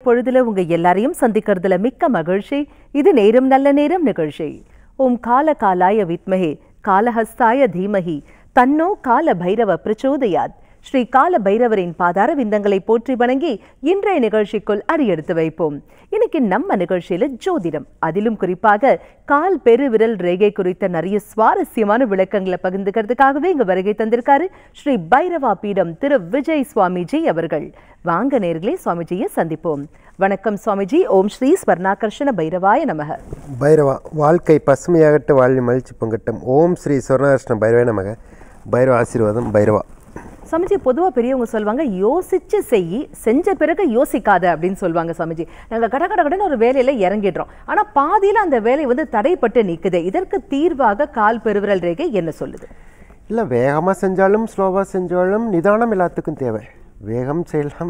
பொழுதுல உங்க எல்லாரையும் சந்திக்கிறதுல மிக்க மகிழ்ச்சி இது நேரம் நல்ல நேரம் நிகழ்ச்சி ஓம் கால காலாய வித்மஹே காலஹஸ்தாய தீமஹி தன்னோ கால பைரவ பிரச்சோதயாத் ஸ்ரீ கால பைரவரின் பாதார விந்தங்களை போற்றி வணங்கி இன்றைய நிகழ்ச்சிக்குள் அடியெடுத்து வைப்போம் இன்னைக்கு நம்ம நிகழ்ச்சியில ஜோதிடம் அதிலும் குறிப்பாக கால் பெருவிரல் ரேகை குறித்த நிறைய சுவாரஸ்யமான விளக்கங்களை பகிர்ந்துக்கிறதுக்காகவே இங்க வருகை தந்திருக்காரு ஸ்ரீ பைரவா பீடம் திரு விஜய் சுவாமிஜி அவர்கள் வாங்க நேர்களே சுவாமிஜியை சந்திப்போம் வணக்கம் சுவாமிஜி ஓம் ஸ்ரீ ஸ்வர்ணாகர்ஷண பைரவாய நமக பைரவா வாழ்க்கை பசுமையாகட்டு வாழ்வி மகிழ்ச்சி பங்கட்டும் ஓம் ஸ்ரீ சொர்ணகிருஷ்ண பைரவே நமக பைரவ ஆசீர்வாதம் பைரவா சமைச்சி பொதுவா பெரியவங்க சொல்லுவாங்க யோசிச்சு செய் செஞ்ச பிறகு யோசிக்காத அப்படின்னு சொல்லுவாங்க சமைச்சி நாங்க கட கட கடன்னு ஒரு வேலையில இறங்கிடுறோம் ஆனா பாதியில அந்த வேலை வந்து தடைப்பட்டு நிக்குது இதற்கு தீர்வாக கால் பெருவிரல் ரேகை என்ன சொல்லுது இல்லை வேகமாக செஞ்சாலும் ஸ்லோவாக செஞ்சாலும் நிதானம் எல்லாத்துக்கும் தேவை வேகம் செய்யலாம்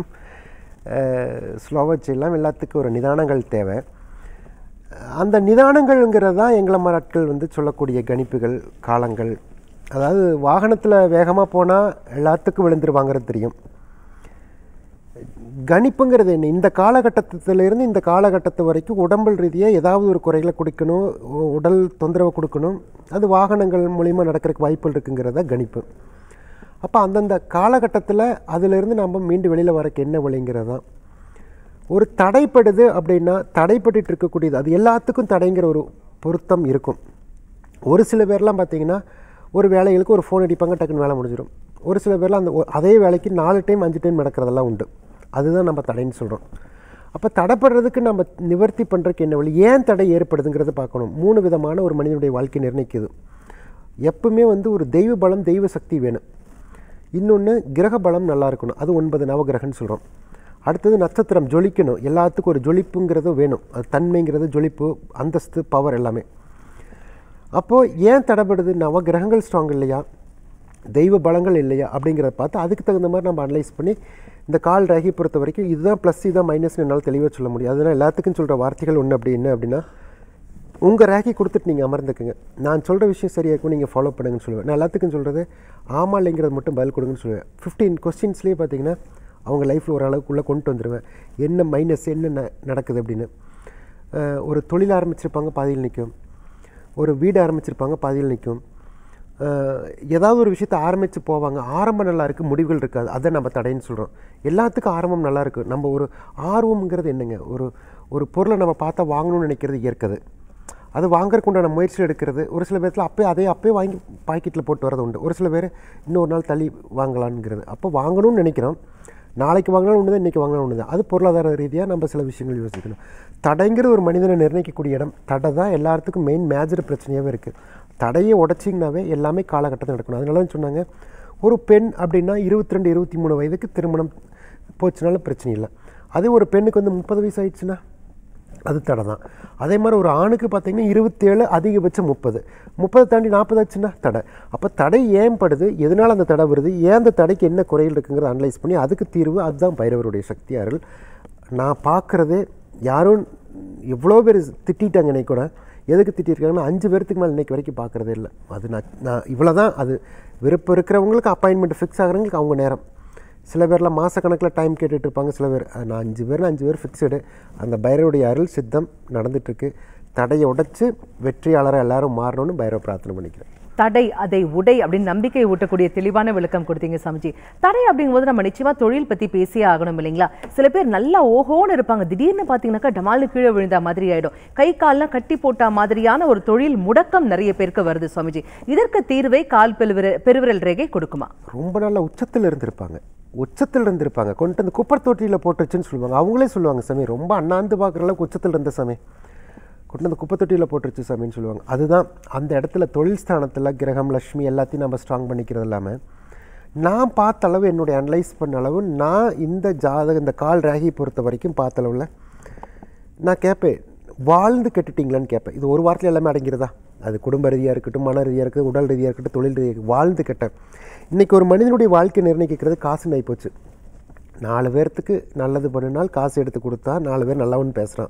ஸ்லோவாக செய்யலாம் எல்லாத்துக்கும் ஒரு நிதானங்கள் தேவை அந்த நிதானங்கள்ங்கிறது தான் எங்களை மராட்கள் வந்து சொல்லக்கூடிய கணிப்புகள் காலங்கள் அதாவது வாகனத்தில் வேகமாக போனால் எல்லாத்துக்கும் விழுந்துருவாங்கிறது தெரியும் கணிப்புங்கிறது என்ன இந்த காலகட்டத்திலிருந்து இந்த காலகட்டத்து வரைக்கும் உடம்பல் ரீதியாக ஏதாவது ஒரு குறைகளை கொடுக்கணும் உ- உடல் தொந்தரவு கொடுக்கணும் அது வாகனங்கள் மூலிமா நடக்கிறதுக்கு வாய்ப்புகள் இருக்குங்கிறத கணிப்பு அப்போ அந்தந்த காலகட்டத்தில் அதிலிருந்து நம்ம மீண்டு வெளியில் வரக்கு என்ன வழிங்கிறது தான் ஒரு தடைப்படுது அப்படின்னா தடைப்பட்டுட்டு இருக்கக்கூடியது அது எல்லாத்துக்கும் தடைங்கிற ஒரு பொருத்தம் இருக்கும் ஒரு சில பேர்லாம் பார்த்தீங்கன்னா ஒரு வேலைகளுக்கு ஒரு ஃபோன் அடிப்பாங்க டக்குன்னு வேலை முடிஞ்சிடும் ஒரு சில பேர்லாம் அந்த ஒ- அதே வேலைக்கு நாலு டைம் அஞ்சு டைம் நடக்கிறதெல்லாம் உண்டு அதுதான் நம்ம தடைன்னு சொல்கிறோம் அப்போ தடைப்படுறதுக்கு நம்ம நிவர்த்தி பண்ணுறதுக்கு என்ன வழி ஏன் தடை ஏற்படுதுங்கிறத பார்க்கணும் மூணு விதமான ஒரு மனிதனுடைய வாழ்க்கை நிர்ணயிக்குது எப்பவுமே வந்து ஒரு தெய்வ பலம் தெய்வ சக்தி வேணும் இன்னொன்று கிரக பலம் நல்லா இருக்கணும் அது ஒன்பது நவகிரகம்னு சொல்கிறோம் அடுத்தது நட்சத்திரம் ஜொலிக்கணும் எல்லாத்துக்கும் ஒரு ஜொலிப்புங்கிறது வேணும் அது தன்மைங்கிறது ஜொலிப்பு அந்தஸ்து பவர் எல்லாமே அப்போது ஏன் தடைப்படுது நவகிரகங்கள் ஸ்ட்ராங் இல்லையா தெய்வ பலங்கள் இல்லையா அப்படிங்கிறத பார்த்து அதுக்கு தகுந்த மாதிரி நம்ம அனலைஸ் பண்ணி இந்த கால் ரேகை பொறுத்த வரைக்கும் இதுதான் ப்ளஸ் இதுதான் மைனஸ்னு என்னால் தெளிவாக சொல்ல முடியும் அதனால் எல்லாத்துக்கும் சொல்கிற வார்த்தைகள் ஒன்று அப்படி என்ன அப்படின்னா உங்கள் ரேகை கொடுத்துட்டு நீங்கள் அமர்ந்துக்குங்க நான் சொல்கிற விஷயம் சரியா இருக்கும் நீங்கள் ஃபாலோ பண்ணுங்கன்னு சொல்லுவேன் நான் எல்லாத்துக்கும் சொல்கிறது ஆமா இல்லைங்கிறது மட்டும் பதில் கொடுங்கன்னு சொல்லுவேன் ஃபிஃப்டீன் கொஸ்டின்ஸ்லேயே பார்த்தீங்கன்னா அவங்க லைஃப்பில் ஓரளவுக்குள்ளே கொண்டு வந்துடுவேன் என்ன மைனஸ் என்ன ந- நடக்குது அப்படின்னு அஹ், ஒரு தொழில் ஆரம்பிச்சிருப்பாங்க பாதியில் நிற்கும் ஒரு வீடு ஆரம்பிச்சிருப்பாங்க பாதியில் நிற்கும் ஏதாவது ஒரு விஷயத்தை ஆரம்பித்து போவாங்க ஆரம்பம் நல்லா இருக்குது முடிவுகள் இருக்காது அதை நம்ம தடைன்னு சொல்கிறோம் எல்லாத்துக்கும் ஆரம்பம் நல்லா இருக்குது நம்ம ஒரு ஆர்வம்ங்கிறது என்னங்க ஒரு ஒரு பொருளை நம்ம பார்த்தா வாங்கணும்னு நினைக்கிறது இயற்கது அது வாங்குறதுக்கு உண்டான முயற்சியில் எடுக்கிறது ஒரு சில பேர்த்தில் அப்போயே அதே அப்போயே வாங்கி பாக்கெட்டில் போட்டு வரது உண்டு ஒரு சில பேர் இன்னொரு நாள் தள்ளி வாங்கலான்ங்கிறது அப்போ வாங்கணும்னு நினைக்கிறோம் நாளைக்கு வாங்கினாலும் ஒன்று தான் இன்றைக்கி வாங்கினாலும் ஒன்று தான் அது பொருளாதார ரீதியாக நம்ம சில விஷயங்கள் யோசிக்கணும் தடைங்கிறது ஒரு மனிதனை நிர்ணயிக்கக்கூடிய இடம் தடை தான் எல்லாத்துக்கும் மெயின் மேஜர் பிரச்சனையாகவே இருக்குது தடையை உடச்சிங்கனாவே எல்லாமே காலகட்டத்தில் நடக்கணும் அதனால தான் சொன்னாங்க ஒரு பெண் அப்படின்னா இருபத்தி ரெண்டு இருபத்தி மூணு வயதுக்கு திருமணம் போச்சுனாலும் பிரச்சனை இல்லை அதே ஒரு பெண்ணுக்கு வந்து முப்பது வயசு ஆயிடுச்சுன்னா அது தடை தான் அதே மாதிரி ஒரு ஆணுக்கு பார்த்தீங்கன்னா இருபத்தேழு அதிகபட்சம் முப்பது முப்பது தாண்டி நாற்பது ஆச்சுன்னா தடை அப்போ தடை ஏன் படுது எதனால் அந்த தடை வருது ஏன் அந்த தடைக்கு என்ன குறைகள் இருக்குங்கிறத அனலைஸ் பண்ணி அதுக்கு தீர்வு அதுதான் பைரவருடைய சக்தி அருள் நான் பார்க்குறதே யாரும் எவ்வளோ பேர் திட்டிட்டாங்க இன்னைக்கு கூட எதுக்கு திட்டிருக்காங்கன்னா அஞ்சு பேர்த்துக்கு மேலே இன்னைக்கு வரைக்கும் பார்க்குறதே இல்லை அது நான் நான் இவ்வளோ தான் அது விருப்பம் இருக்கிறவங்களுக்கு அப்பாயின்மெண்ட் ஃபிக்ஸ் ஆகிறவங்களுக்கு அவங்க நேரம் சில பேர்லாம் மாதக்கணக்கில் டைம் கேட்டுட்டு இருப்பாங்க சில பேர் அது நான் அஞ்சு பேர் அஞ்சு பேர் ஃபிக்ஸடு அந்த பைரவருடைய அருள் சித்தம் நடந்துட்டுருக்கு தடையை உடைச்சு வெற்றியாளராக எல்லாரும் மாறணும்னு பைரவ பிரார்த்தனை பண்ணிக்கிறேன் தடை அதை உடை அப்படின்னு நம்பிக்கை ஊட்டக்கூடிய தெளிவான விளக்கம் கொடுத்தீங்க சமஜி தடை அப்படிங்கும்போது நம்ம நிச்சயமா தொழில் பத்தி பேசியே ஆகணும் இல்லைங்களா சில பேர் நல்லா ஓஹோன்னு இருப்பாங்க திடீர்னு பாத்தீங்கன்னாக்கா டமால்னு கீழே விழுந்தா மாதிரி ஆயிடும் கை கால்லாம் கட்டி போட்டா மாதிரியான ஒரு தொழில் முடக்கம் நிறைய பேருக்கு வருது சுவாமிஜி இதற்கு தீர்வை கால் பெருவிரல் பெருவிரல் ரேகை கொடுக்குமா ரொம்ப நாள் உச்சத்தில் இருந்திருப்பாங்க உச்சத்தில் இருந்திருப்பாங்க கொண்டு வந்து குப்பர் தொட்டியில் போட்டுருச்சுன்னு சொல்லுவாங்க அவங்களே சொல்லுவாங்க சாமி ரொம்ப அண்ணாந்து பார்க்குற அளவுக்கு உச்சத்தில் இருந்த சாமி கொண்டு வந்து குப்பை தொட்டியில் போட்டுருச்சு சாமின்னு சொல்லுவாங்க அதுதான் அந்த இடத்துல தொழில் ஸ்தானத்தில் கிரகம் லக்ஷ்மி எல்லாத்தையும் நம்ம ஸ்ட்ராங் பண்ணிக்கிறது இல்லாமல் நான் பார்த்த அளவு என்னுடைய அனலைஸ் பண்ண அளவு நான் இந்த ஜாதகம் இந்த கால் ராகி பொறுத்த வரைக்கும் பார்த்த அளவில் நான் கேட்பேன் வாழ்ந்து கெட்டுட்டீங்களான்னு கேட்பேன் இது ஒரு வாரத்தில் எல்லாமே அடங்கிறதா அது குடும்ப ரீதியாக இருக்கட்டும் மன ரீதியாக இருக்கட்டும் உடல் ரீதியாக இருக்கட்டும் தொழில் ரீதியாக இருக்கட்டும், வாழ்ந்து கெட்டேன் இன்றைக்கி ஒரு மனிதனுடைய வாழ்க்கை நிர்ணயிக்கிறது காசு ஆகிப்போச்சு நாலு பேர்த்துக்கு நல்லது பண்ணினால் காசு எடுத்து கொடுத்தா நாலு பேர் நல்லவன் பேசுகிறான்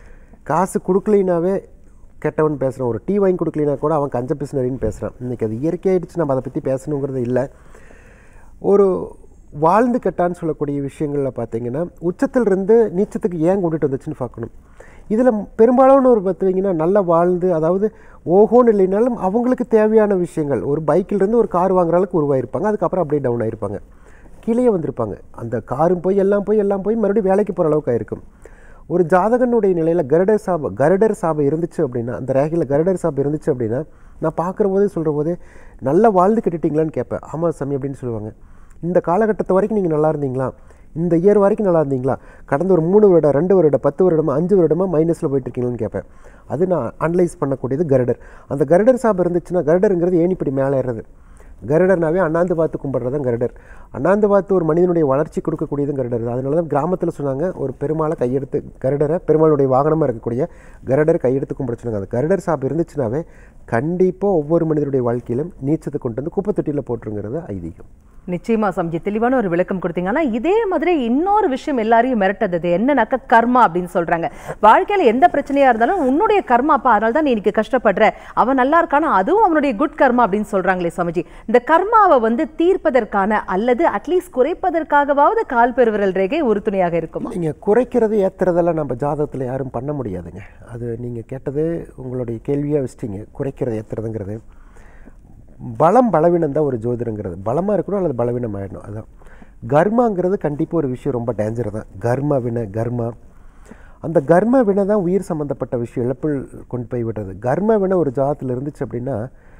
காசு கொடுக்கலினாவே கெட்டவன் பேசுகிறான் ஒரு டீ வாங்கி கொடுக்கலினா கூட அவன் கஞ்ச பிசினரின்னு பேசுகிறான் இன்றைக்கி அது இயற்கையாயிடுச்சு நம்ம அதை பற்றி பேசணுங்கிறது இல்லை ஒரு வாழ்ந்து கெட்டான்னு சொல்லக்கூடிய விஷயங்களில் பார்த்தீங்கன்னா உச்சத்திலிருந்து நீச்சத்துக்கு ஏன் கொண்டுட்டு வந்துச்சுன்னு பார்க்கணும் இதில் பெரும்பாலான ஒரு பார்த்தீங்கன்னா நல்லா வாழ்ந்து அதாவது ஓஹோன்னு இல்லைனாலும் அவங்களுக்கு தேவையான விஷயங்கள் ஒரு பைக்கிலிருந்து ஒரு கார் வாங்குற அளவுக்கு உருவாயிருப்பாங்க அதுக்கப்புறம் அப்படியே டவுன் ஆயிருப்பாங்க கீழே வந்திருப்பாங்க அந்த காரும் போய் எல்லாம் போய் எல்லாம் போய் மறுபடியும் வேலைக்கு போகிற அளவுக்கு ஆயிருக்கும் ஒரு ஜாதகனுடைய நிலையில் கருடர் சாப கருடர் சாபம் இருந்துச்சு அப்படின்னா அந்த ரேகையில் கருடர் சாபம் இருந்துச்சு அப்படின்னா நான் பார்க்குற போதே சொல்கிற போதே நல்லா வாழ்ந்து கட்டிட்டீங்களான்னு கேட்பேன் ஆமாம் சாமி அப்படின்னு சொல்லுவாங்க இந்த காலகட்டத்தை வரைக்கும் நீங்கள் நல்லா இருந்தீங்களா இந்த இயர் வரைக்கும் நல்லா இருந்தீங்களா கடந்த ஒரு மூணு வருடம் ரெண்டு வருடம் பத்து வருடமா அஞ்சு வருடமா மைனஸில் போயிட்டு இருக்கீங்களான்னு கேட்பேன் அது நான் அனலைஸ் பண்ணக்கூடியது கருடர் அந்த கருடர் சாபம் இருந்துச்சுன்னா கருடருங்கிறது ஏணிப்படி மேலே ஏறுறது கருடர்னாவே அண்ணாந்து பார்த்து கும்பிட்றது தான் கருடர் அண்ணாந்து பார்த்து ஒரு மனிதனுடைய வளர்ச்சி கொடுக்கக்கூடியதும் கருடர் தான் அதனால தான் கிராமத்தில் சொன்னாங்க ஒரு பெருமாளை கையெடுத்து கருடரை பெருமாளுடைய வாகனமாக இருக்கக்கூடிய கருடர் கையெடுத்து கும்பிட சொன்னாங்க அந்த கருடர் சாப்பு இருந்துச்சுனாவே கண்டிப்பாக ஒவ்வொரு மனிதனுடைய வாழ்க்கையிலும் நீச்சத்தை கொண்டு வந்து குப்பை தொட்டியில் போட்டுருங்கிறது ஐதீகம் நிச்சயமா சம்ஜி தெளிவான ஒரு விளக்கம் கொடுத்தீங்க ஆனா இதே மாதிரி இன்னொரு விஷயம் எல்லாரையும் மிரட்டது என்னன்னாக்க கர்மா அப்படின்னு சொல்றாங்க வாழ்க்கையில எந்த பிரச்சனையா இருந்தாலும் உன்னுடைய கர்மா அப்பா அதனால தான் நீ இன்னைக்கு கஷ்டப்படுற அவன் நல்லா இருக்கானா அதுவும் அவனுடைய குட் கர்மா அப்படின்னு சொல்றாங்களே சமஜி இந்த கர்மாவை வந்து தீர்ப்பதற்கான அல்லது அட்லீஸ்ட் குறைப்பதற்காகவாவது கால் பெருவிரல் ரேகை உறுதுணையாக இருக்குமா நீங்கள் குறைக்கிறது ஏற்றுறதெல்லாம் நம்ம ஜாதகத்தில் யாரும் பண்ண முடியாதுங்க அது நீங்கள் கேட்டது உங்களுடைய கேள்வியாக வச்சிட்டீங்க குறைக்கிறது ஏற்றுறதுங்கிறது பலம் பலவீனம் தான் ஒரு ஜோதிடங்கிறது பலமாக இருக்கணும் அல்லது பலவீனம் ஆகிடணும் அதுதான் கர்மாங்கிறது கண்டிப்பாக ஒரு விஷயம் ரொம்ப டேஞ்சர் தான் கர்ம வினை கர்மா அந்த கர்ம வினை தான் உயிர் சம்மந்தப்பட்ட விஷயம் இழப்பில் கொண்டு போய் விடுறது கர்ம வினை ஒரு ஜாதத்தில் இருந்துச்சு அப்படின்னா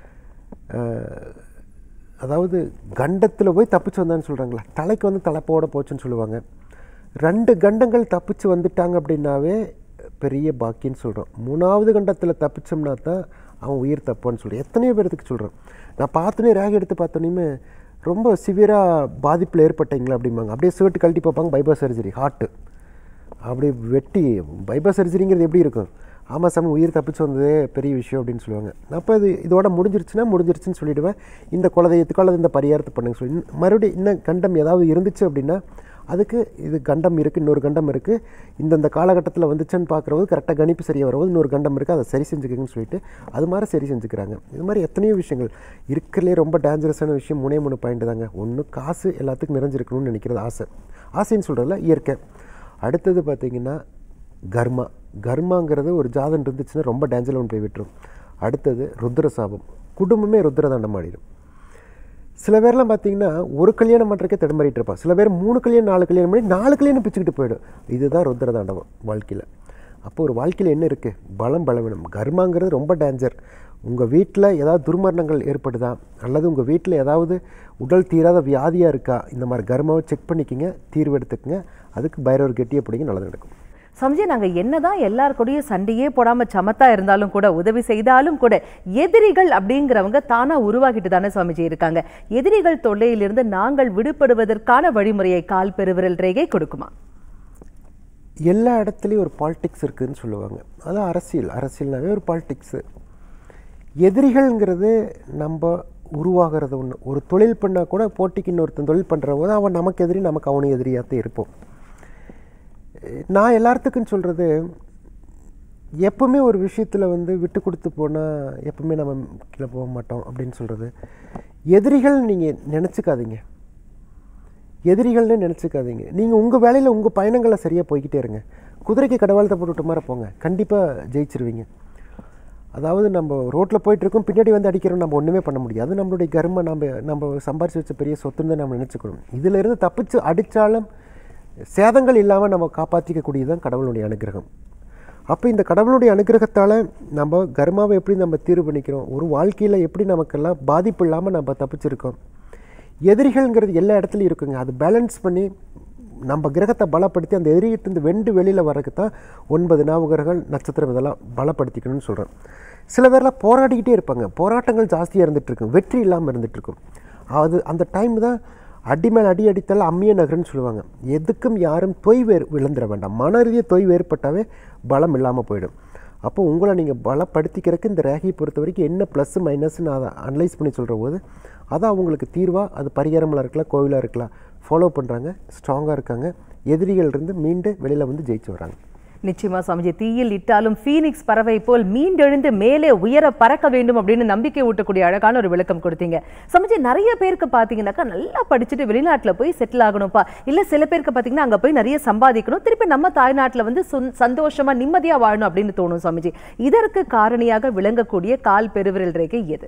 அஹ், அதாவது கண்டத்தில் போய் தப்பிச்சு வந்தான்னு சொல்கிறாங்களா தலைக்கு வந்து தலைப்போட போச்சுன்னு சொல்லுவாங்க ரெண்டு கண்டங்கள் தப்பிச்சு வந்துட்டாங்க அப்படின்னாவே பெரிய பாக்கியன்னு சொல்கிறோம் மூணாவது கண்டத்தில் தப்பிச்சோம்னா தான் அவன் உயிர் தப்பான்னு சொல்கிறேன் எத்தனையோ பேர்த்துக்கு சொல்கிறேன் நான் பார்த்தோன்னே ரேக் எடுத்து பார்த்தோன்னே ரொம்ப சிவியராக பாதிப்பில் ஏற்பட்டீங்களா அப்படிம்பாங்க அப்படியே சேர்ட்டு கழட்டி பார்ப்பாங்க பைபாஸ் சர்ஜரி ஹார்ட்டு அப்படி வெட்டி பைபாஸ் சர்ஜரிங்கிறது எப்படி இருக்கும் ஆமாம் சாமி உயிர் தப்பிச்சு வந்ததே பெரிய விஷயம் அப்படின்னு சொல்லுவாங்க அப்போ இது இதோட முடிஞ்சிருச்சுன்னா முடிஞ்சிருச்சுன்னு சொல்லிடுவேன் இந்த குலதெய்வத்துக்கு அல்லது இந்த பரிகாரத்தை பண்ணுங்க சொல்லி இன்னும் மறுபடியும் இன்னும் கண்டம் ஏதாவது இருந்துச்சு அப்படின்னா அதுக்கு இது கண்டம் இருக்குது இன்னொரு கண்டம் இருக்குது இந்தந்த காலகட்டத்தில் வந்துச்சுன்னு பார்க்குறவது கரெக்டாக கணிப்பு சரியாக வரவது இன்னொரு கண்டம் இருக்குது அதை சரி செஞ்சுக்கங்கன்னு சொல்லிட்டு அது மாதிரி சரி செஞ்சுக்கிறாங்க இது மாதிரி எத்தனையோ விஷயங்கள் இருக்கிறதுலே ரொம்ப டேஞ்சரஸான விஷயம் மூணே மூணு பாயிண்ட் தாங்க ஒன்று காசு எல்லாத்துக்கும் நிறைஞ்சிருக்கணும்னு நினைக்கிறது ஆசை ஆசைன்னு சொல்கிறதுல இயற்கை அடுத்தது பார்த்தீங்கன்னா கர்மா கர்மாங்கிறது ஒரு ஜாதம் இருந்துச்சுன்னா ரொம்ப டேஞ்சரில் ஒன்று போய் விட்டுரும் அடுத்தது ருத்ர சாபம் குடும்பமே ருத்ர தண்டம் ஆடிடும் சில பேர்லாம் பார்த்தீங்கன்னா ஒரு கல்யாணம் பண்ணுறக்கே தடுமாறிட்டு இருப்பான் சில பேர் மூணு கல்யாணம் நாலு கல்யாணம் பண்ணி நாலு கல்யாணம் பிச்சுக்கிட்டு போயிடும் இதுதான் ருத்ர தாண்டவம் வாழ்க்கையில் அப்போ ஒரு வாழ்க்கையில் என்ன இருக்குது பலம் பலவீனம் கர்மாங்கிறது ரொம்ப டேஞ்சர் உங்கள் வீட்டில் ஏதாவது துர்மரணங்கள் ஏற்படுதா அல்லது உங்கள் வீட்டில் ஏதாவது உடல் தீராத வியாதியாக இருக்கா இந்த மாதிரி கர்மாவை செக் பண்ணிக்கிங்க தீர்வு எடுத்துக்கங்க அதுக்கு பைரவர் கெட்டியை பிடிங்க நல்லது நடக்கும் சம்ஜி நாங்க என்னதான் எல்லார் கூடயும் சண்டையே போடாம சமத்தா இருந்தாலும் கூட உதவி செய்தாலும் கூட எதிரிகள் அப்படிங்கிறவங்க தானா உருவாக்கிட்டு தானே சுவாமிஜி இருக்காங்க எதிரிகள் தொல்லையிலிருந்து நாங்கள் விடுபடுவதற்கான வழிமுறையை கால் பெருவிரல் ரேகை கொடுக்குமா எல்லா இடத்துலையும் ஒரு பாலிடிக்ஸ் இருக்குதுன்னு சொல்லுவாங்க அதான் அரசியல் அரசியல்னாவே ஒரு பாலிடிக்ஸு எதிரிகள்ங்கிறது நம்ம உருவாகிறது ஒன்று ஒரு தொழில் பண்ணால் கூட போட்டிக்கு இன்னொருத்தன் தொழில் பண்ணுற போது அவன் நமக்கு எதிரி நமக்கு அவனும் எதிரியாக இருப்போம் நான் எல்லாத்துக்கும் சொல்கிறது எப்பவுமே ஒரு விஷயத்தில் வந்து விட்டு கொடுத்து போனால் எப்பவுமே நம்ம கீழே போக மாட்டோம் அப்படின்னு சொல்கிறது எதிரிகள் நீங்கள் நினச்சிக்காதீங்க எதிரிகள்னு நினச்சிக்காதீங்க நீங்கள் உங்கள் வேலையில் உங்கள் பயணங்களை சரியாக போய்கிட்டே இருங்க குதிரைக்கு கடவாளத்தை போட்டுவிட்ட மாதிரி போங்க கண்டிப்பாக ஜெயிச்சிருவீங்க அதாவது நம்ம ரோட்டில் போயிட்டுருக்கோம் பின்னாடி வந்து அடிக்கிறோம் நம்ம ஒன்றுமே பண்ண முடியாது அது நம்மளுடைய கர்மம் நம்ம நம்ம சம்பாரிச்சு வச்ச பெரிய சொத்துன்னு தான் நம்ம நினச்சிக்கணும் இதிலிருந்து தப்பிச்சு அடித்தாலும் சேதங்கள் இல்லாமல் நம்ம காப்பாற்றிக்கக்கூடியது தான் கடவுளுடைய அனுகிரகம் அப்போ இந்த கடவுளுடைய அனுகிரகத்தால் நம்ம கர்மாவை எப்படி நம்ம தீர்வு பண்ணிக்கிறோம் ஒரு வாழ்க்கையில் எப்படி நமக்கெல்லாம் பாதிப்பு இல்லாமல் நம்ம தப்பிச்சிருக்கோம் எதிரிகள்ங்கிறது எல்லா இடத்துலையும் இருக்குங்க அது பேலன்ஸ் பண்ணி நம்ம கிரகத்தை பலப்படுத்தி அந்த எதிரிகிட்டேருந்து வெண்டு வெளியில் வரக்கு தான் ஒன்பது நாவுகர்கள் நட்சத்திரம் இதெல்லாம் பலப்படுத்திக்கணும்னு சொல்கிறேன் சில பேர்லாம் போராடிக்கிட்டே இருப்பாங்க போராட்டங்கள் ஜாஸ்தியாக இருந்துகிட்ருக்கும் வெற்றி இல்லாமல் இருந்துகிட்ருக்கும் அது அந்த டைம் தான் அடி மேல் அடி அடித்தால் அம்மிய நகர்னு சொல்லுவாங்க எதுக்கும் யாரும் தொய் வேறு விழுந்துட வேண்டாம் மன ரீதியாக தொய் வேறுபட்டாவே பலம் இல்லாமல் போயிடும் அப்போ உங்களை நீங்கள் பலப்படுத்திக்கிறதுக்கு இந்த ரேகையை பொறுத்த வரைக்கும் என்ன ப்ளஸ் மைனஸ்னு அதை அனலைஸ் பண்ணி சொல்கிற போது அதான் அவங்களுக்கு தீர்வாக அது பரிகாரமாக இருக்கலாம் கோவிலாக இருக்கலாம் ஃபாலோ பண்ணுறாங்க ஸ்ட்ராங்காக இருக்காங்க எதிரிகள் இருந்து மீண்டு வெளியில் வந்து ஜெயிச்சு வராங்க நிச்சயமா சுவாமிஜி தீயில் இட்டாலும் ஃபீனிக்ஸ் பறவை போல் மீண்டெழுந்து மேலே உயர பறக்க வேண்டும் அப்படின்னு நம்பிக்கை ஊட்டக்கூடிய அழகான ஒரு விளக்கம் கொடுத்தீங்க சுவாமிஜி நிறைய பேருக்கு பார்த்தீங்கன்னாக்கா நல்லா படிச்சுட்டு வெளிநாட்டுல போய் செட்டில் ஆகணும்ப்பா இல்ல சில பேருக்கு பார்த்தீங்கன்னா அங்க போய் நிறைய சம்பாதிக்கணும் திருப்பி நம்ம தாய்நாட்டுல வந்து சுந்- சந்தோஷமா நிம்மதியா வாழணும் அப்படின்னு தோணும் சுவாமிஜி இதற்கு காரணியாக விளங்கக்கூடிய கால் பெருவிரல் ரேகை எது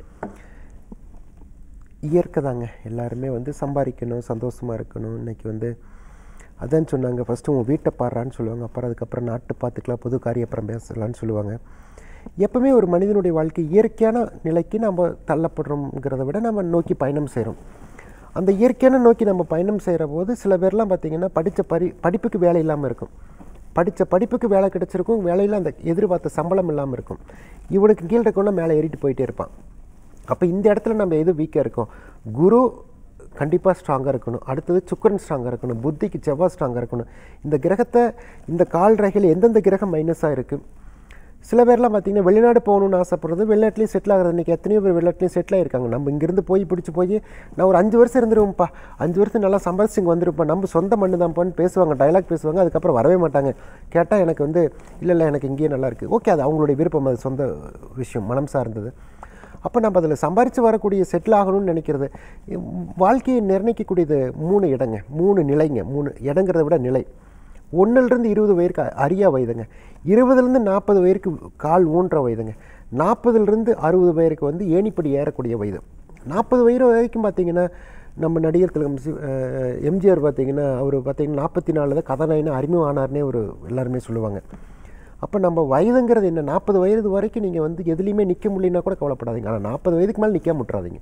இயற்கை தாங்க எல்லாருமே வந்து சம்பாதிக்கணும் சந்தோஷமாக இருக்கணும் இன்னைக்கு வந்து அதான் சொன்னாங்க ஃபஸ்ட்டு உன் வீட்டை பாடுறான்னு சொல்லுவாங்க அப்புறம் அதுக்கப்புறம் நாட்டு பார்த்துக்கலாம் பொது காரிய அப்புறம் பேசலாம்னு சொல்லுவாங்க எப்பவுமே ஒரு மனிதனுடைய வாழ்க்கை இயற்கையான நிலைக்கு நம்ம தள்ளப்படுறோங்கிறத விட நம்ம நோக்கி பயணம் செய்கிறோம் அந்த இயற்கையான நோக்கி நம்ம பயணம் செய்கிற போது சில பேர்லாம் பார்த்திங்கன்னா படித்த பரி படிப்புக்கு வேலை இல்லாமல் இருக்கும் படித்த படிப்புக்கு வேலை கிடைச்சிருக்கும் வேலையில் அந்த எதிர்பார்த்த சம்பளம் இல்லாமல் இருக்கும் இவனுக்கு கீழே இருக்கவனா மேலே ஏறிட்டு போயிட்டே இருப்பான் அப்போ இந்த இடத்துல நம்ம எது வீக்காக இருக்கோம் குரு கண்டிப்பாக ஸ்ட்ராங்காக இருக்கணும் அடுத்தது சுக்கரன் ஸ்ட்ராங்காக இருக்கணும் புத்திக்கு செவ்வாய் ஸ்ட்ராங்காக இருக்கணும் இந்த கிரகத்தை இந்த கால் ரகையில் எந்தெந்த கிரகம் மைனஸாக இருக்குது சில பேர்லாம் பார்த்தீங்கன்னா வெளிநாடு போகணும்னு ஆசைப்படுறது வெளிநாட்டிலையும் செட்டில் ஆகிறது இன்றைக்கி எத்தனையோ பேர் வெளிநாட்டிலையும் செட்டில் ஆயிருக்காங்க நம்ம இங்கேருந்து போய் பிடிச்சி போய் நான் ஒரு அஞ்சு வருஷம் இருந்துருவோம்ப்பா அஞ்சு வருஷம் நல்லா சம்பாதிச்சு இங்கே வந்திருப்பேன் நம்ம சொந்த மண்ணு தான்ப்பான்னு பேசுவாங்க டைலாக் பேசுவாங்க அதுக்கப்புறம் வரவே மாட்டாங்க கேட்டால் எனக்கு வந்து இல்லை இல்லை எனக்கு இங்கேயே நல்லா இருக்குது ஓகே அது அவங்களுடைய விருப்பம் அது சொந்த விஷயம் மனம் சார்ந்தது அப்போ நம்ம அதில் சம்பாரித்து வரக்கூடிய செட்டில் ஆகணும்னு நினைக்கிறது இம், வாழ்க்கையை நிர்ணயிக்கக்கூடியது மூணு இடங்க மூணு நிலைங்க மூணு இடங்கிறத விட நிலை ஒன்றிலிருந்து இருபது வயதுக்கு அ- அரியா வயதுங்க இருபதுலேருந்து நாற்பது வயதுக்கு கால் ஊன்ற வயதுங்க நாற்பதுலேருந்து அறுபது வயதுக்கு வந்து ஏணிப்படி ஏறக்கூடிய வயது நாற்பது வயது வரைக்கும் பார்த்தீங்கன்னா நம்ம நடிகர் திலகம் சி- அஹ், எம்ஜிஆர் பார்த்தீங்கன்னா அவர் பார்த்தீங்கன்னா நாற்பத்தி நாலு தான் கதாநாயகனா அறிமுகம் ஆனார்னே ஒரு எல்லாருமே சொல்லுவாங்க அப்போ நம்ம வயதுங்கிறது என்ன நாற்பது வயது வரைக்கும் நீங்கள் வந்து எதுலேயுமே நிற்க முடியலனா கூட கவலைப்படாதீங்க ஆனால் நாற்பது வயதுக்கு மேலே நிற்க முட்டுறாதீங்க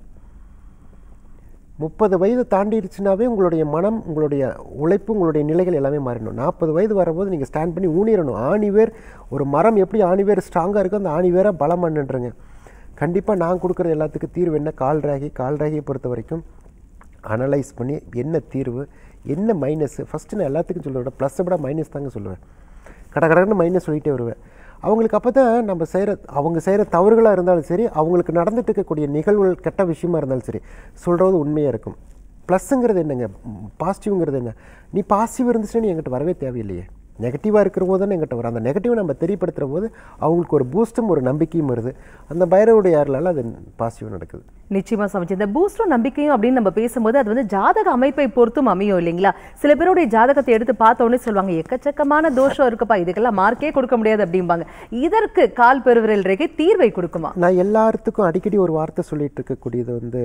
முப்பது வயது தாண்டிடுச்சுனாவே உங்களுடைய மனம் உங்களுடைய உழைப்பு உங்களுடைய நிலைகள் எல்லாமே மாறிடும் நாற்பது வயது வரும்போது நீங்கள் ஸ்டாண்ட் பண்ணி ஊனிடணும் ஆணிவேர் ஒரு மரம் எப்படி ஆணிவேர் ஸ்ட்ராங்காக இருக்கோ அந்த ஆணிவேரை பலம் பண்ணுன்றங்க கண்டிப்பாக நான் கொடுக்குற எல்லாத்துக்கும் தீர்வு என்ன கால் ராகி கால் ராகியை பொறுத்த வரைக்கும் அனலைஸ் பண்ணி என்ன தீர்வு என்ன மைனஸ் ஃபஸ்ட்டு நான் எல்லாத்துக்கும் சொல்லுவேன் விட ப்ளஸ்ஸை விட மைனஸ் தாங்க சொல்லுவேன் கட கடன்னு மைனஸ் சொல்லிகிட்டே வருவேன் அவங்களுக்கு அப்போ தான் நம்ம செய்கிற அவங்க செய்கிற தவறுகளாக இருந்தாலும் சரி அவங்களுக்கு நடந்துட்டு இருக்கக்கூடிய நிகழ்வுகள் கெட்ட விஷயமா இருந்தாலும் சரி சொல்கிறது உண்மையாக இருக்கும் ப்ளஸ்ஸுங்கிறது என்னங்க பாசிட்டிவ்ங்கிறது என்ன நீ பாசிட்டிவ் இருந்துச்சுன்னா நீ என்கிட்ட வரவே தேவையில்லையே நெகட்டிவாக இருக்கிற போது தானே என்கிட்ட வரும் அந்த நெகட்டிவை நம்ம தெரியப்படுத்துகிற போது அவங்களுக்கு ஒரு பூஸ்ட்டும் ஒரு நம்பிக்கையும் வருது அந்த பைரவருடைய யாரிலால அது பாசிட்டிவ் நடக்குது நிச்சயமா சமைச்சு இந்த பூஸ்டும் நம்பிக்கையும் அப்படின்னு நம்ம பேசும்போது அது வந்து ஜாதக அமைப்பை பொறுத்தும் அமையும் இல்லைங்களா சில பேருடைய ஜாதகத்தை எடுத்து பார்த்த உடனே சொல்லுவாங்க எக்கச்சக்கமான தோஷம் இருக்குப்பா இதுக்கெல்லாம் மார்க்கே கொடுக்க முடியாது அப்படிம்பாங்க இதற்கு கால் பெருவிரல் ரேகை தீர்வை கொடுக்குமா நான் எல்லாத்துக்கும் அடிக்கடி ஒரு வார்த்தை சொல்லிட்டு இருக்கக்கூடியது வந்து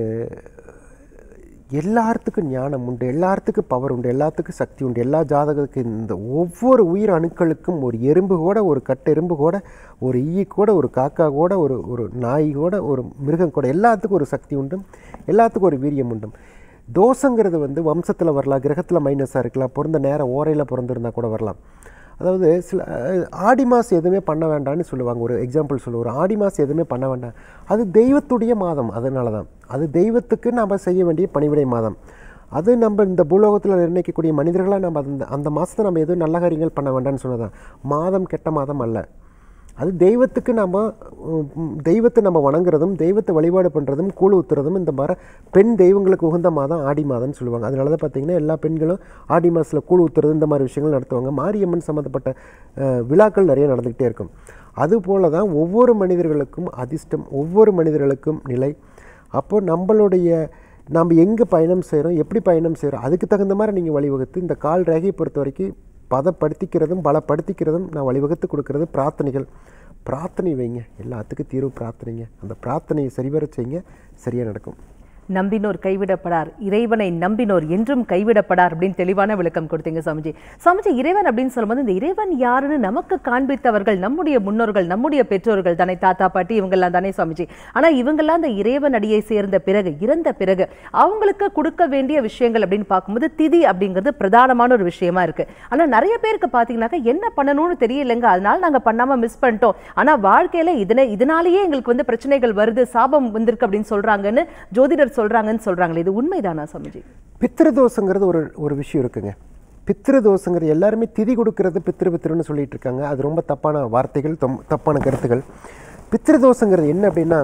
எல்லாத்துக்கும் ஞானம் உண்டு எல்லாத்துக்கும் பவர் உண்டு எல்லாத்துக்கும் சக்தி உண்டு எல்லா ஜாதகத்துக்கும் இந்த ஒவ்வொரு உயிர் அணுக்களுக்கும் ஒரு எறும்பு கூட ஒரு கட்டு எறும்பு கூட ஒரு ஈ கூட ஒரு காக்கா கூட ஒரு ஒரு நாய் கூட ஒரு மிருகம் கூட எல்லாத்துக்கும் ஒரு சக்தி உண்டும் எல்லாத்துக்கும் ஒரு வீரியம் உண்டும் தோஷங்கிறது வந்து வம்சத்தில் வரலாம் கிரகத்தில் மைனஸாக இருக்கலாம் பிறந்த நேரம் ஓரையில் பிறந்திருந்தா கூட வரலாம் அதாவது சில அஹ், ஆடி மாதம் எதுவுமே பண்ண வேண்டாம்னு சொல்லுவாங்க ஒரு எக்ஸாம்பிள் சொல்லுவோம் ஒரு ஆடி மாதம் எதுவுமே பண்ண வேண்டாம் அது தெய்வத்துடைய மாதம் அதனால தான் அது தெய்வத்துக்கு நாம் செய்ய வேண்டிய பணிவிடை மாதம் அது நம்ம இந்த பூலோகத்தில் நிர்ணயிக்கக்கூடிய மனிதர்களாக நம்ம அந்த அந்த மாதத்தை நம்ம எதுவும் நல்ல காரியங்கள் பண்ண வேண்டாம்னு சொன்னதான் மாதம் கெட்ட மாதம் அல்ல அது தெய்வத்துக்கு நம்ம உம், தெய்வத்தை நம்ம வணங்குறதும் தெய்வத்தை வழிபாடு பண்ணுறதும் கூழ் ஊத்துறதும் இந்த மாதிரி பெண் தெய்வங்களுக்கு உகந்த மாதம் ஆடி மாதம்னு சொல்லுவாங்க அதனால தான் பார்த்தீங்கன்னா எல்லா பெண்களும் ஆடி மாதத்தில் கூழ் ஊத்துறது இந்த மாதிரி விஷயங்கள் நடத்துவாங்க மாரியம்மன் சம்மந்தப்பட்ட அஹ், விழாக்கள் நிறைய நடந்துக்கிட்டே இருக்கும் அதுபோல தான் ஒவ்வொரு மனிதர்களுக்கும் அதிர்ஷ்டம் ஒவ்வொரு மனிதர்களுக்கும் நிலை அப்போ நம்மளுடைய நம்ம எங்கே பயணம் செய்கிறோம் எப்படி பயணம் செய்கிறோம் அதுக்கு தகுந்த மாதிரி நீங்கள் வழிவகுத்து இந்த கால் ரேகையை பொறுத்த வரைக்கும் பதப்படுத்திக்கிறதும் பலப்படுத்திக்கிறதும் நான் வழிவகுத்து கொடுக்கறது பிரார்த்தனைகள் பிரார்த்தனை வைங்க எல்லாத்துக்கும் தீர்வு பிரார்த்தனைங்க அந்த பிரார்த்தனையை சரிவர செய்யுங்க சரியாக நடக்கும் நம்பினோர் கைவிடப்படார் இறைவனை நம்பினோர் என்றும் கைவிடப்படார் அப்படின்னு தெளிவான விளக்கம் கொடுத்தீங்க சாமிஜி சாமிஜி இறைவன் அப்படின்னு சொல்லும்போது இந்த இறைவன் யாருன்னு நமக்கு காண்பித்தவர்கள் நம்முடைய முன்னோர்கள் நம்முடைய பெற்றோர்கள் தானே தாத்தா பாட்டி இவங்கெல்லாம் தானே சாமிஜி ஆனா இவங்கெல்லாம் அந்த இறைவன் அடியை சேர்ந்த பிறகு இறந்த பிறகு அவங்களுக்கு கொடுக்க வேண்டிய விஷயங்கள் அப்படின்னு பார்க்கும்போது திதி அப்படிங்கிறது பிரதானமான ஒரு விஷயமா இருக்கு ஆனா நிறைய பேருக்கு பாத்தீங்கன்னாக்கா என்ன பண்ணணும்னு தெரியலைங்க அதனால நாங்க பண்ணாம மிஸ் பண்ணிட்டோம் ஆனா வாழ்க்கையில இதனை இதனாலேயே எங்களுக்கு வந்து பிரச்சனைகள் வருது சாபம் வந்திருக்கு அப்படின்னு சொல்றாங்கன்னு ஜோதிடர் சொல்றாங்கன்னு சொல்றாங்களே இது உண்மைதானா சாமிஜி பித்திருதோஷங்கிறது ஒரு ஒரு விஷயம் இருக்குங்க பித்திருதோஷங்கிறது எல்லாருமே திதி கொடுக்கறது பித்திரு பித்திருன்னு சொல்லிட்டு இருக்காங்க அது ரொம்ப தப்பான வார்த்தைகள் தொம்- தப்பான கருத்துக்கள் பித்திருதோஷங்கிறது என்ன அப்படின்னா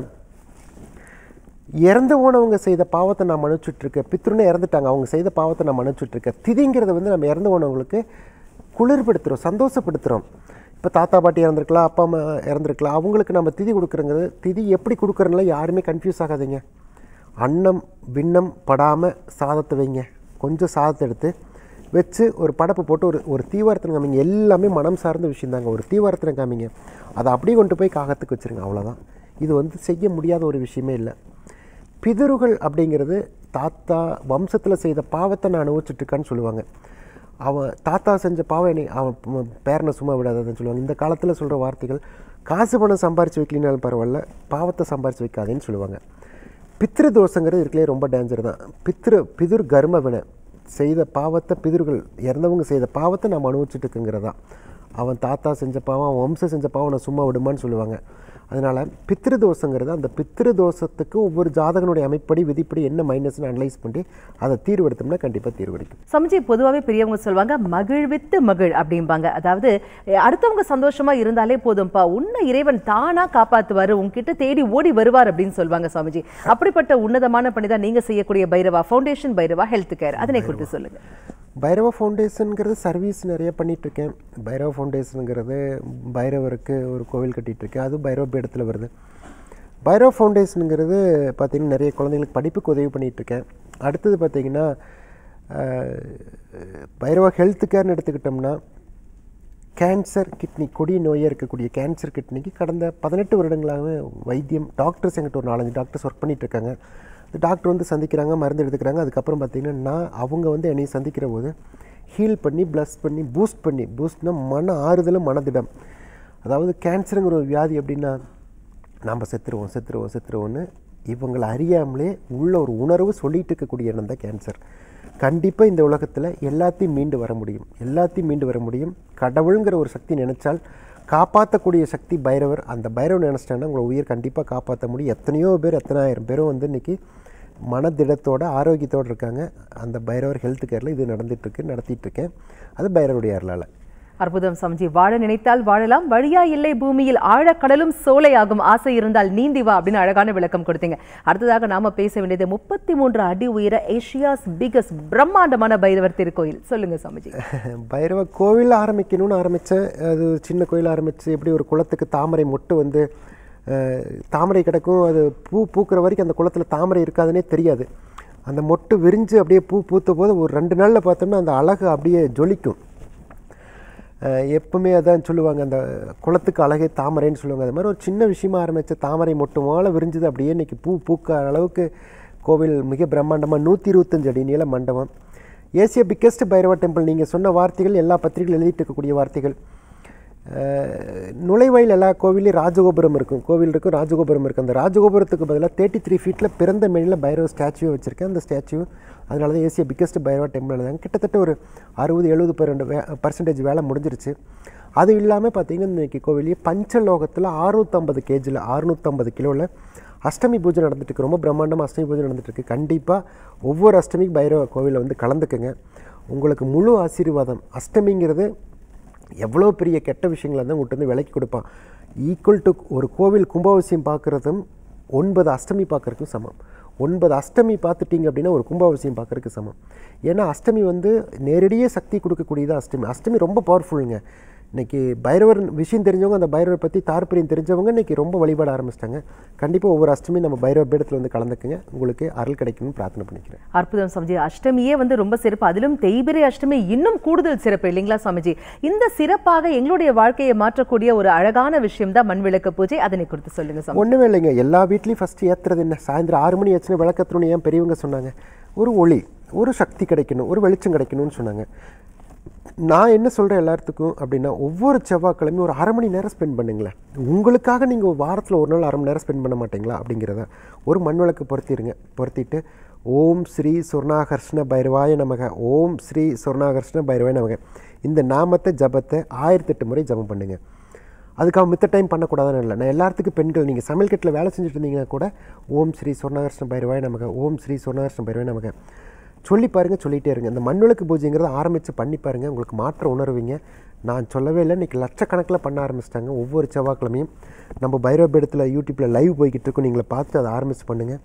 இறந்து போனவங்க செய்த பாவத்தை நான் மன்னிச்சுட்ருக்கேன் பித்ருன்னு இறந்துட்டாங்க அவங்க செய்த பாவத்தை நான் மன்னிச்சுட்ருக்கேன் திதிங்கிறத வந்து நம்ம இறந்து போனவங்களுக்கு குளிர்படுத்துகிறோம் சந்தோஷப்படுத்துகிறோம் இப்போ தாத்தா பாட்டி இறந்துருக்கலாம் அப்பா அம்மா இறந்துருக்கலாம் அவங்களுக்கு நம்ம திதி கொடுக்குறங்கிறது திதி எப்படி கொடுக்குறதுல யாருமே கன்ஃபியூஸ் ஆகாதீங்க அன்னம் விண்ணம் படாமல் சாதத்தை வைங்க கொஞ்சம் சாதத்தை எடுத்து வச்சு ஒரு படப்பு போட்டு ஒரு ஒரு தீவாரத்தனை காமிங்க எல்லாமே மனம் சார்ந்த விஷயந்தாங்க ஒரு தீவாரத்தனை காமிங்க அதை அப்படியே கொண்டு போய் காகத்துக்கு வச்சுருங்க அவ்வளோதான் இது வந்து செய்ய முடியாத ஒரு விஷயமே இல்லை பிதறுகள் அப்படிங்கிறது தாத்தா வம்சத்தில் செய்த பாவத்தை நான் அனுபவிச்சுட்ருக்கான்னு சொல்லுவாங்க அவன் தாத்தா செஞ்ச பாவம் என்னை அவன் ப- பேரனை சும்மா விடாததுன்னு சொல்லுவாங்க இந்த காலத்தில் சொல்கிற வார்த்தைகள் காசு பணம் சம்பாரித்து வைக்கலினாலும் பரவாயில்ல பாவத்தை சம்பாரித்து வைக்காதேன்னு சொல்லுவாங்க பித்ரு தோஷங்கிறது இருக்கலே ரொம்ப டேஞ்சர் தான் பித்ரு பிதுர் கர்ம வினை செய்த பாவத்தை பிதுர்கள் இறந்தவங்க செய்த பாவத்தை நம்ம அனுபவிச்சுட்டு இருக்குங்கிறதா அவன் தாத்தா செஞ்ச பாவம் அவன் வம்சம் செஞ்ச பாவம் நான் சும்மா விடுமான்னு சொல்லுவாங்க அதனால் பித்ரு தோஷங்கிறது அந்த பித்ரு தோஷத்துக்கு ஒவ்வொரு ஜாதகனுடைய அமைப்படி விதிப்படி என்ன மைனஸ்னு அனலைஸ் பண்ணி அதை தீர்வு எடுத்தோம்னா கண்டிப்பாக தீர்வு கிடைக்கும் சமஜி பொதுவாகவே பெரியவங்க சொல்லுவாங்க மகிழ்வித்து மகிழ் அப்படிம்பாங்க அதாவது அஹ், அடுத்தவங்க சந்தோஷமா இருந்தாலே போதும்பா உன்னை இறைவன் தானா காப்பாத்துவாரு உன்கிட்ட தேடி ஓடி வருவார் அப்படின்னு சொல்லுவாங்க சுவாமிஜி அப்படிப்பட்ட உன்னதமான பணி தான் நீங்க செய்யக்கூடிய Bhairava foundation Bhairava health care அதனை குறித்து சொல்லுங்க பைரவ ஃபவுண்டேஷனுங்கிறது சர்வீஸ் நிறைய பண்ணிட்டு இருக்கேன் பைரவ ஃபவுண்டேஷனுங்கிறது பைரவருக்கு ஒரு கோவில் கட்டிட்டு இருக்கேன் அது பைரவ பீடத்தில் வருது பைரவ ஃபவுண்டேஷனுங்கிறது பார்த்தீங்கன்னா நிறைய குழந்தைங்களுக்கு படிப்புக்கு உதவி பண்ணிட்டு இருக்கேன் அடுத்தது பார்த்தீங்கன்னா அஹ், பைரவ ஹெல்த் கேர்னு எடுத்துக்கிட்டோம்னா கேன்சர் கிட்னி கொடிய நோயாக இருக்கக்கூடிய கேன்சர் கிட்னிக்கு கடந்த பதினெட்டு வருடங்களாகவே வைத்தியம் டாக்டர்ஸ் எங்கிட்ட ஒரு நாலஞ்சு டாக்டர்ஸ் ஒர்க் பண்ணிட்டு இருக்காங்க இந்த டாக்டர் வந்து சந்திக்கிறாங்க மருந்து எடுத்துக்கிறாங்க அதுக்கப்புறம் பார்த்தீங்கன்னா நான் அவங்க வந்து என்னை சந்திக்கிற போது ஹீல் பண்ணி ப்ளஸ் பண்ணி பூஸ்ட் பண்ணி பூஸ்ட்னா மன ஆறுதலும் மனதிடம் அதாவது கேன்சருங்கிற ஒரு வியாதி எப்படின்னா நாம் செத்துருவோம் செத்துருவோம் செத்துருவோம்னு இவங்களை அறியாமலே உள்ள ஒரு உணர்வு சொல்லிட்டு இருக்கக்கூடிய இடம் தான் கேன்சர் கண்டிப்பாக இந்த உலகத்தில் எல்லாத்தையும் மீண்டு வர முடியும் எல்லாத்தையும் மீண்டு வர முடியும் கடவுளுங்கிற ஒரு சக்தி நினைச்சால் காப்பாற்றக்கூடிய சக்தி பைரவர் அந்த பைரவர் நினச்சிட்டாங்கன்னா உங்களை உயிர் கண்டிப்பாக காப்பாற்ற முடியும் எத்தனையோ பேர் எத்தனாயிரம் பேரும் வந்து இன்றைக்கி மனதிடத்தோட ஆரோக்கியத்தோடு இருக்காங்க அந்த பைரவர் ஹெல்த் கேரில் இது நடந்துகிட்ருக்கு நடத்திட்டுருக்கேன் அது பைரவருடைய அருளால் அற்புதம் சமஜி வாழ நினைத்தால் வாழலாம் வழியா இல்லை பூமியில் ஆழக்கடலும் சோலையாகும் ஆசை இருந்தால் நீந்தி வா அப்படின்னு அழகான விளக்கம் கொடுத்தீங்க அடுத்ததாக நாம பேச வேண்டியது முப்பத்தி மூன்று அடி உயர ஏஷியாஸ் பிகஸ்ட் பிரம்மாண்டமான பைரவர் திருக்கோயில் சொல்லுங்க சமஜி பைரவ கோவில் ஆரம்பிக்கணும்னு ஆரம்பித்தேன் அது சின்ன கோயில் ஆரம்பித்து எப்படி ஒரு குளத்துக்கு தாமரை மொட்டு வந்து அஹ், தாமரை கிடக்கும் அது பூ பூக்கிற வரைக்கும் அந்த குளத்தில் தாமரை இருக்காதுன்னே தெரியாது அந்த மொட்டு விரிஞ்சு அப்படியே பூ பூத்த போது ஒரு ரெண்டு நாளில் பார்த்தோம்னா அந்த அழகு அப்படியே ஜொலிக்கும் அஹ் எப்பவுமே அதான் சொல்லுவாங்க அந்த குளத்துக்கு அழகே தாமரைன்னு சொல்லுவாங்க அது மாதிரி ஒரு சின்ன விஷயமா ஆரம்பித்த தாமரை மொட்டு மாலை விரிஞ்சது அப்படியே இன்னைக்கு பூ பூக்க அளவுக்கு கோவில் மிக பிரம்மாண்டமாக நூற்றி இருபத்தஞ்சு அடி நீள மண்டபம் ஏசிய பிக்கெஸ்ட் பைரவ டெம்பிள் நீங்கள் சொன்ன வார்த்தைகள் எல்லா பத்திரிகைகள் எழுதிட்டு இருக்கக்கூடிய வார்த்தைகள் அஹ் நுழைவாயில் எல்லா கோவிலையும் ராஜகோபுரம் இருக்கும் கோவில் இருக்கும் ராஜகோபுரம் இருக்கும் அந்த ராஜகோபுரத்துக்கு பதிலாக தேர்ட்டி த்ரீ ஃபீட்டில் பிறந்த மேனில் பைரவ ஸ்டாச்சுவை வச்சுருக்கேன் அந்த ஸ்டாச்சு அதனால தான் ஏசிய பிக்கெஸ்ட் பைரவா டெம்பிள் எழுதாங்க கிட்டத்தட்ட ஒரு அறுபது எழுபது பர்சன்ட் வே பர்சன்டேஜ் வேலை முடிஞ்சிருச்சு அது இல்லாமல் பார்த்தீங்கன்னா இன்றைக்கி கோவிலையே பஞ்சலோகத்தில் அறுநூற்றம்பது கேஜில் அறுநூற்றம்பது கிலோவில் அஷ்டமி பூஜை நடந்துட்டு இருக்கு ரொம்ப பிரம்மாண்டமாக அஷ்டமி பூஜை நடந்துட்டு இருக்கு கண்டிப்பாக ஒவ்வொரு அஷ்டமிக்கு பைரவ கோவிலில் வந்து கலந்துக்குங்க உங்களுக்கு முழு ஆசீர்வாதம் அஷ்டமிங்கிறது எவ்வளோ பெரிய கெட்ட விஷயங்களை வந்து உங்கள்கிட்ட வந்து விலைக்கு கொடுப்பான் ஈக்குவல் டு ஒரு கோவில் கும்பாபிஷேகம் பார்க்குறதும் ஒன்பது அஷ்டமி பார்க்குறதுக்கும் சமம் ஒன்பது அஷ்டமி பார்த்துட்டீங்க அப்படின்னா ஒரு கும்பாபிஷேகம் பார்க்குறதுக்கு சமம் ஏன்னா அஷ்டமி வந்து நேரடியே சக்தி கொடுக்கக்கூடியது அஷ்டமி அஷ்டமி ரொம்ப பவர்ஃபுல்லுங்க இன்னைக்கு பைரவர் விஷயம் தெரிஞ்சவங்க அந்த பைரவர் பற்றி தாற்பரியம் தெரிஞ்சவங்க இன்னைக்கு ரொம்ப வழிபாட ஆரம்பிச்சிட்டாங்க கண்டிப்பாக ஒவ்வொரு அஷ்டமி நம்ம பைரவ பீடத்தில் வந்து கலந்துக்குங்க உங்களுக்கு அருள் கிடைக்கணும்னு பிரார்த்தனை பண்ணிக்கிறேன் அற்புதம் சுவாமிஜி அஷ்டமியே வந்து ரொம்ப சிறப்பு அதிலும் தேய்பிரை அஷ்டமி இன்னும் கூடுதல் சிறப்பு இல்லைங்களா சுவாமிஜி இந்த சிறப்பாக எங்களுடைய வாழ்க்கையை மாற்றக்கூடிய ஒரு அழகான விஷயம் தான் மண் விளக்கு பூஜை அதனை குறித்து சொல்லுங்க சுவாமி ஒன்றுமே இல்லைங்க எல்லா வீட்லேயும் ஃபஸ்ட்டு ஏற்றுறது என்ன சாயந்தரம் ஆறு மணி ஆச்சுன்னா விளக்கத்துணும் ஏன் பெரியவங்க சொன்னாங்க ஒரு ஒளி ஒரு சக்தி கிடைக்கணும் ஒரு வெளிச்சம் கிடைக்கணும்னு சொன்னாங்க நான் என்ன சொல்கிறேன் எல்லாத்துக்கும் அப்படின்னா ஒவ்வொரு செவ்வாய்க்கிழமையும் ஒரு அரை மணி நேரம் ஸ்பெண்ட் பண்ணுங்களேன் உங்களுக்காக நீங்கள் வாரத்தில் ஒரு நாள் அரை மணி நேரம் ஸ்பெண்ட் பண்ண மாட்டீங்களா அப்படிங்கிறத ஒரு மண் விளக்கு பொருத்திடுங்க பொருத்திட்டு ஓம் ஸ்ரீ சொர்ணாகர்ஷ்ண பைரவாய நமக ஓம் ஸ்ரீ சொர்ணாகர்ஷ்ண பைரவாய நமக இந்த நாமத்தை ஜபத்தை ஆயிரத்தெட்டு முறை ஜபம் பண்ணுங்கள் அதுக்காக மித்த டைம் பண்ணக்கூடாதுன்னு இல்லை நான் எல்லாத்துக்கும் பெண்கள் நீங்கள் சமையல் கட்டில் வேலை செஞ்சுட்டு இருந்தீங்கன்னா கூட ஓம் ஸ்ரீ சொர்ணாகர்ஷ்ண பைரவாய் நமக்கு ஓம் ஸ்ரீ சொர்ணாகர்ஷ்ண பைரவாய் நமக்கு சொல்லி பாருங்கள் சொல்லிகிட்டே இருங்க இந்த மண்ணுலக்கு பூஜைங்கிறத ஆரம்பித்து பண்ணி பாருங்கள் உங்களுக்கு மாற்றம் உணர்வீங்க நான் சொல்லவே இல்லை இன்றைக்கி லட்சக்கணக்கில் பண்ண ஆரம்பிச்சிட்டாங்க ஒவ்வொரு செவ்வாய்க்கிழமையும் நம்ம பைரவ பீடத்தில் யூடியூப்பில் லைவ் போய்கிட்டு இருக்கோம் நீங்களை பார்த்து அதை ஆரம்பித்து பண்ணுங்கள்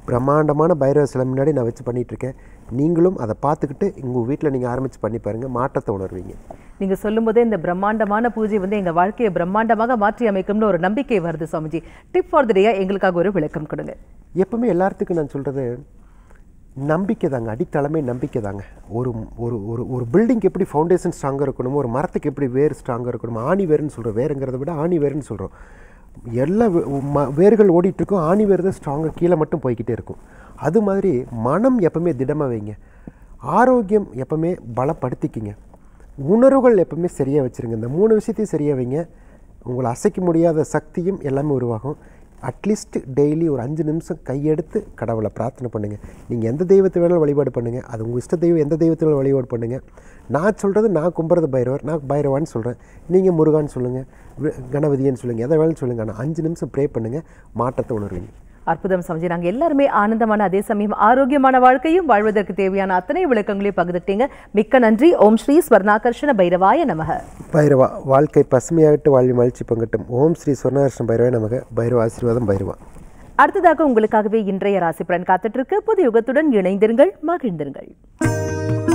பிரம்மாண்டமான பைரவ சிலை முன்னாடி நான் வச்சு பண்ணிகிட்ருக்கேன் நீங்களும் அதை பார்த்துக்கிட்டு உங்கள் வீட்டில் நீங்கள் ஆரம்பித்து பண்ணி பாருங்கள் மாற்றத்தை உணர்வீங்க நீங்க சொல்லும்போதே இந்த பிரம்மாண்டமான பூஜை வந்து எங்க வாழ்க்கையை பிரம்மாண்டமாக மாற்றி அமைக்கும்னு ஒரு நம்பிக்கை வருது சுவாமிஜி டிப் ஃபார் த டேயா எங்களுக்காக ஒரு விளக்கம் கொடுங்க எப்பவுமே எல்லாத்துக்கும் நான் சொல்கிறது நம்பிக்கை தாங்க அடித்தளமே நம்பிக்கை தாங்க ஒரு ஒரு ஒரு ஒரு பில்டிங் எப்படி ஃபவுண்டேஷன் ஸ்ட்ராங்காக இருக்கணுமோ ஒரு மரத்துக்கு எப்படி வேர் ஸ்ட்ராங்காக இருக்கணுமோ ஆணி வேர்னு சொல்கிறோம் வேருங்கிறத விட ஆணி வேர்னு சொல்கிறோம் எல்லா வே- ம- வேர்கள் ஓடிட்டு இருக்கும் ஆணி வேர் தான் ஸ்ட்ராங்காக கீழே மட்டும் போய்க்கிட்டே இருக்கும் அது மாதிரி மனம் எப்பவுமே திடமாக வைங்க ஆரோக்கியம் எப்பவுமே பலப்படுத்திக்கிங்க உணர்வுகள் எப்பவுமே சரியாக வச்சுருங்க இந்த மூணு விஷயத்தையும் சரியாக வைங்க உங்களை அசைக்க முடியாத சக்தியும் எல்லாமே உருவாகும் அட்லீஸ்ட் டெய்லி ஒரு அஞ்சு நிமிஷம் கையெடுத்து கடவுளை பிரார்த்தனை பண்ணுங்கள் நீங்கள் எந்த தெய்வத்தை வேணாலும் வழிபாடு பண்ணுங்கள் அது உங்கள் இஷ்ட தெய்வம் எந்த தெய்வத்தை வேணாலும் வழிபாடு பண்ணுங்கள் நான் சொல்கிறது நான் கும்புறது பைரவர் நான் பைரவான்னு சொல்கிறேன் நீங்கள் முருகான்னு சொல்லுங்கள் கணபதின்னு சொல்லுங்கள் எதை வேணாலும் சொல்லுங்கள் ஆனால் அஞ்சு நிமிஷம் ப்ரே பண்ணுங்கள் மாற்றத்தை உணர்வீங்க அற்புதம் சமஜி நாங்க எல்லாருமே ஆனந்தமான அதே சமயம் ஆரோக்கியமான வாழ்க்கையும் வாழ்வதற்கு தேவையான அத்தனை விளக்கங்களையும் பகிர்ந்துட்டீங்க மிக்க நன்றி ஓம் ஸ்ரீ ஸ்வர்ணாகர்ஷண பைரவாய நமக பைரவா வாழ்க்கை பசுமையாகட்டு வாழ்வி மகிழ்ச்சி பங்கட்டும் ஓம் ஸ்ரீ சொர்ணகிருஷ்ண பைரவா நமக பைரவ ஆசீர்வாதம் பைரவா அடுத்ததாக உங்களுக்காகவே இன்றைய ராசி பலன் காத்துட்டு இருக்கு புது யுகத்துடன் இணைந்திருங்கள் மகிழ்ந்திருங்கள்